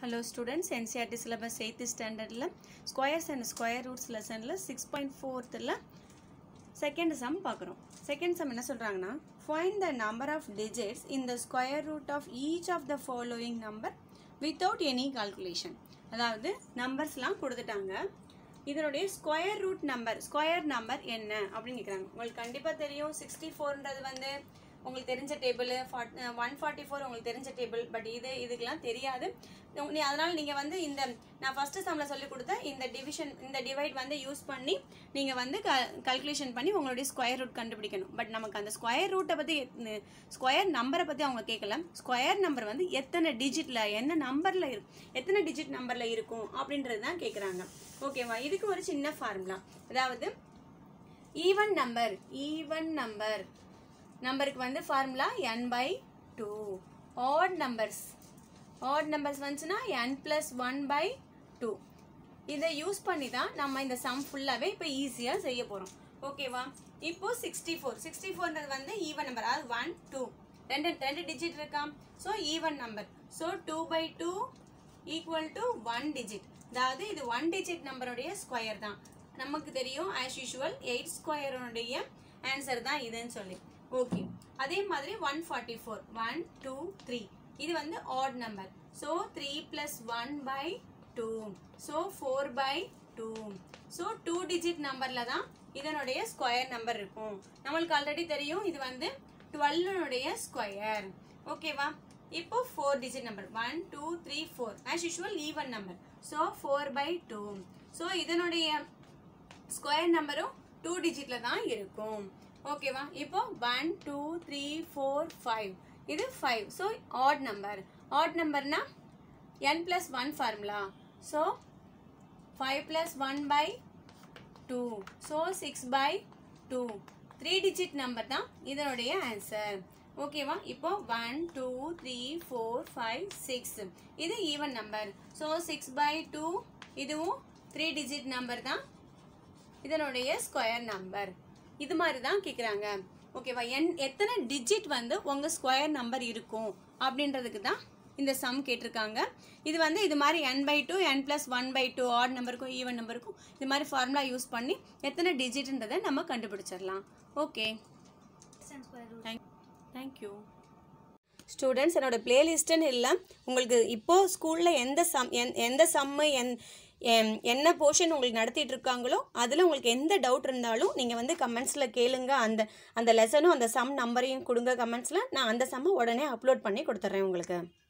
hello students NCERT syllabus eighth ஸ்டாண்டர்டில் squares and square roots லெசனில் six point ஃபோர்த்தில் second sum பார்க்குறோம் second sum என்ன சொல்கிறாங்கன்னா find the number of digits in the square root of each of the following number without any calculation அதாவது நம்பர்ஸ்லாம் கொடுத்துட்டாங்க இதனுடைய square root number square number என்ன அப்படின்னு கேட்குறாங்க உங்களுக்கு கண்டிப்பாக தெரியும் சிக்ஸ்டி ஃபோர்ன்றது வந்து உங்களுக்கு தெரிஞ்ச டேபிள் ஒன் ஃபார்ட்டி ஃபோர் உங்களுக்கு தெரிஞ்ச டேபிள் பட் இது இதுக்கெல்லாம் தெரியாது உங்க- நீ அதனால் நீங்கள் வந்து இந்த நான் ஃபஸ்ட்டு சம்மில் சொல்லி கொடுத்த இந்த டிவிஷன் இந்த டிவைட் வந்து யூஸ் பண்ணி நீங்கள் வந்து க கல்குலேஷன் பண்ணி உங்களுடைய ஸ்கொயர் ரூட் கண்டுபிடிக்கணும் பட் நமக்கு அந்த ஸ்கொயர் ரூட்டை பற்றி ஸ்கொயர் நம்பரை பற்றி அவங்க கேட்கல ஸ்கொயர் நம்பர் வந்து எத்தனை டிஜிட்டில் என்ன நம்பரில் இருக்கும் எத்தனை டிஜிட் நம்பரில் இருக்கும் அப்படின்றது தான் கேட்குறாங்க ஓகேவா இதுக்கு ஒரு சின்ன ஃபார்முலா அதாவது ஈவன் நம்பர் ஈவன் நம்பர் நம்பருக்கு வந்து formula n by two add numbers add numbers வந்துச்சுன்னா n plus one by two இதை யூஸ் பண்ணி தான் நம்ம இந்த சம் ஃபுல்லாகவே இப்போ ஈஸியாக செய்ய போகிறோம் ஓகேவா இப்போ சிக்ஸ்டி ஃபோர் சிக்ஸ்டி ஃபோர்ன்றது வந்து ஈவன் நம்பர் அதாவது ஒன் டூ ரெண்டு ரெண்டு டிஜிட் இருக்கா so even number so two by two equal to one digit அதாவது இது ஒன் டிஜிட் நம்பருடைய ஸ்கொயர் தான் நமக்கு தெரியும் ஆஸ் யூஷுவல் எயிட் ஸ்கொயருடைய ஆன்சர் தான் இதுன்னு சொல்லி ஓகே அதே மாதிரி one forty four one two three இது வந்து add number so three plus one by two so four by two so two digit நம்பரில் தான் இதனுடைய ஸ்கொயர் நம்பர் இருக்கும் நம்மளுக்கு ஆல்ரெடி தெரியும் இது வந்து டுவெல்னுடைய ஸ்கொயர் ஓகேவா இப்போ four digit number one two three four as usual even number so four by two so இதனுடைய ஸ்கொயர் நம்பரும் டூ டிஜிட்ல தான் இருக்கும் ஓகேவா இப்போ one two three four five இது five so add number add நம்பர்னா n plus one formula so five plus one by two so six by two three digit number தான் இதனுடைய ஆன்சர் ஓகேவா இப்போ one two three four five six இது even number so six by two இதுவும் three digit number தான் இதனுடைய square number இது மாதிரி தான் கேட்குறாங்க ஓகேவா என் எத்தனை டிஜிட் வந்து உங்கள் ஸ்கொயர் நம்பர் இருக்கும் அப்படின்றதுக்கு தான் இந்த சம் கேட்டிருக்காங்க இது வந்து இது மாதிரி n by two n plus one by two add நம்பருக்கும் ஈவன் நம்பருக்கும் இது மாதிரி ஃபார்முலா யூஸ் பண்ணி எத்தனை டிஜிட்ன்றதை நம்ம கண்டுபிடிச்சிடலாம் ஓகே தேங்க்யூ ஸ்டூடெண்ட்ஸ் என்னோட பிளேலிஸ்ட்டுன்னு இல்லை உங்களுக்கு இப்போது ஸ்கூலில் எந்த சம் எந் எந்த சம்மு என் எம், என்ன போர்ஷன் உங்களுக்கு நடத்திட்டு இருக்காங்களோ அதில் உங்களுக்கு எந்த டவுட் இருந்தாலும் நீங்கள் வந்து கமெண்ட்ஸில் கேளுங்க அந்த அந்த லெசனும் அந்த சம் நம்பரையும் கொடுங்க கமெண்ட்ஸில் நான் அந்த சம்மை உடனே அப்லோட் பண்ணி கொடுத்துட்றேன் உங்களுக்கு